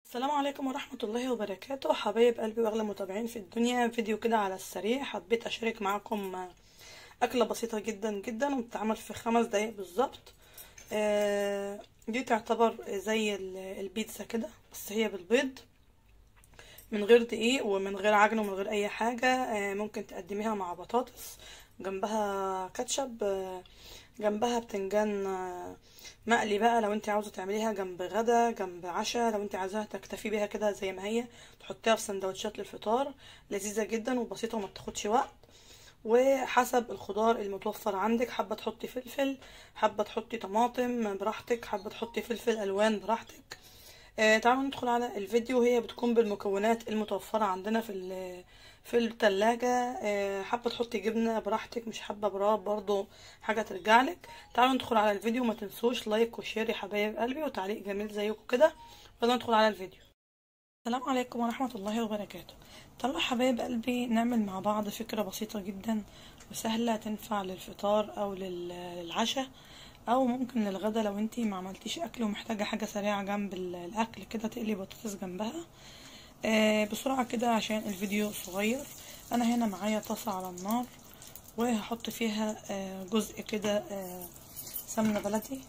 السلام عليكم ورحمة الله وبركاته حبايب قلبي واغلى متابعين في الدنيا فيديو كده على السريع حبيت اشارك معاكم اكلة بسيطة جدا جدا وبتتعمل في خمس دقايق بالظبط آه، دي تعتبر زي البيتزا كده بس هي بالبيض من غير دقيق ومن غير عجن ومن غير اي حاجة آه، ممكن تقدميها مع بطاطس جنبها كاتشب آه، جنبها بتنجان مقلي بقى لو انت عاوزه تعمليها جنب غدا جنب عشاء لو انت عايزاها تكتفي بيها كده زي ما هي تحطيها في سندوتشات للفطار لذيذه جدا وبسيطه وما بتاخدش وقت وحسب الخضار المتوفر عندك حابه تحطي فلفل حابه تحطي طماطم براحتك حابه تحطي فلفل الوان براحتك آه تعالوا ندخل على الفيديو هي بتكون بالمكونات المتوفره عندنا في في التلاجة آه، حابة تحطي جبنة براحتك مش حابة براب برضو حاجة ترجعلك تعالوا ندخل على الفيديو ما تنسوش لايك وشير يا حبايب قلبي وتعليق جميل زيكم كده يلا ندخل على الفيديو السلام عليكم ورحمة الله وبركاته طلع حبايب قلبي نعمل مع بعض فكرة بسيطة جدا وسهلة تنفع للفطار او للعشاء او ممكن للغدا لو انتي ما عملتيش اكل ومحتاجة حاجة سريعة جنب الاكل كده تقلي بطاطس جنبها آه بسرعة كده عشان الفيديو صغير انا هنا معايا طاسة على النار وهحط فيها آه جزء كده آه سمنة بلدي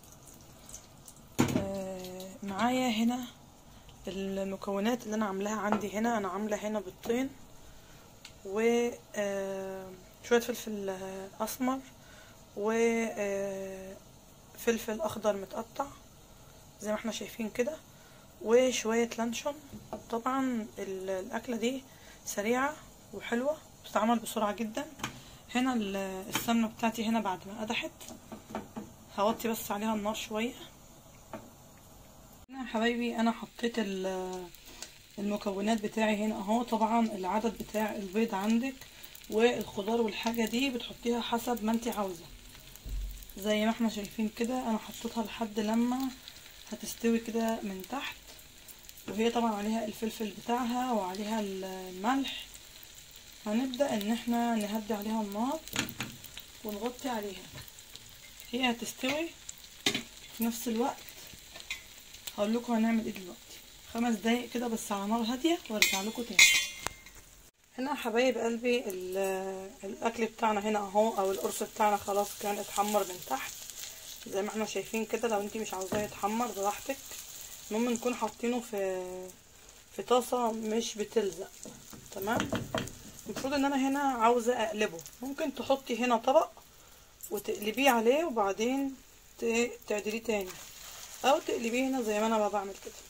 آه معايا هنا المكونات اللي انا عاملاها عندي هنا انا عاملة هنا بيضتين و آه شوية فلفل اسمر وفلفل اخضر متقطع زي ما احنا شايفين كده وشوية لانشون طبعا الاكلة دي سريعة وحلوة بتتعمل بسرعة جدا هنا السمنة بتاعتي هنا بعد ما قدحت هوطي بس عليها النار شوية هنا يا حبايبي انا حطيت المكونات بتاعي هنا اهو طبعا العدد بتاع البيض عندك والخضار والحاجة دي بتحطيها حسب ما انت عاوزة زي ما احنا شايفين كده انا حطيتها لحد لما هتستوي كده من تحت وهي طبعا عليها الفلفل بتاعها وعليها الملح هنبدأ ان احنا نهدي عليها النار ونغطي عليها هي هتستوي في نفس الوقت هقول لكم هنعمل ايه دلوقتي خمس دقايق كده بس على نار هاديه وارجع لكم تاني هنا حبايب قلبي الاكل بتاعنا هنا اهو او القرص بتاعنا خلاص كان اتحمر من تحت زي ما احنا شايفين كده لو انتي مش عاوزاه يتحمر براحتك المهم نكون حاطينه في في طاسه مش بتلزق تمام المفروض ان انا هنا عاوزه اقلبه ممكن تحطي هنا طبق وتقلبيه عليه وبعدين تعدليه تاني او تقلبيه هنا زي ما انا بعمل كده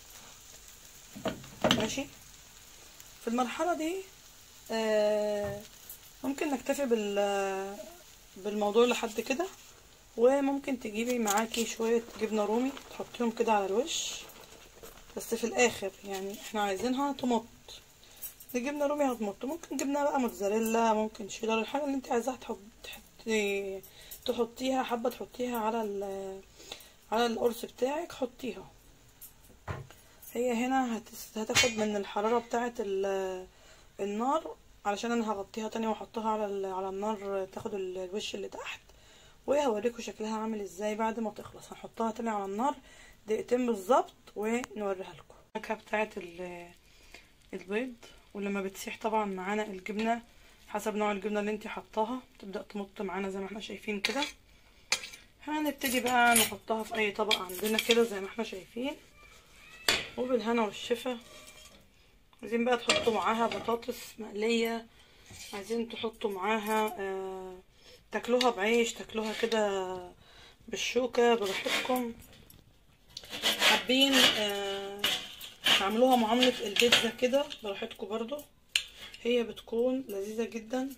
ماشي في المرحله دي آه ممكن نكتفي بال بالموضوع لحد كده وممكن تجيبي معاكي شويه جبنه رومي تحطيهم كده على الوش بس في الاخر يعني احنا عايزينها تمط الجبنه رومي هتمط ممكن جبنه بقى موتزاريلا ممكن شيدر الحاجه اللي انت عايزاها تحطي تحطيها حابه تحطيها على على القرص بتاعك حطيها هي هنا هتاخد من الحراره بتاعه النار علشان انا هغطيها تاني واحطها على على النار تاخد الوش اللي تحت وهوريكم شكلها عامل ازاي بعد ما تخلص هنحطها تاني على النار دقيقتين بالظبط ونوريها لكم النكهه بتاعه البيض ولما بتسيح طبعا معانا الجبنه حسب نوع الجبنه اللي انت حطاها تبدا تمط معانا زي ما احنا شايفين كده هنبتدي بقى نحطها في اي طبق عندنا كده زي ما احنا شايفين وبالهنا والشفا عايزين بقى تحطوا معاها بطاطس مقليه عايزين تحطوا معاها آه تاكلوها بعيش تاكلوها كده بالشوكه براحتكم حابين آه تعملوها معاملة البيتزا كده براحتكم برضو هي بتكون لذيذة جدا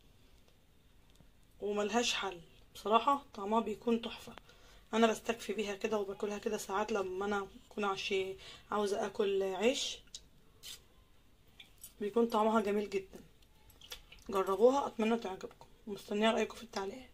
وملهاش حل بصراحة طعمها بيكون تحفة انا بستكفي بيها كده وباكلها كده ساعات لما انا اكون عشي عاوزة اكل عيش بيكون طعمها جميل جدا جربوها اتمنى تعجبكم ومستنيه رايكم في التعليقات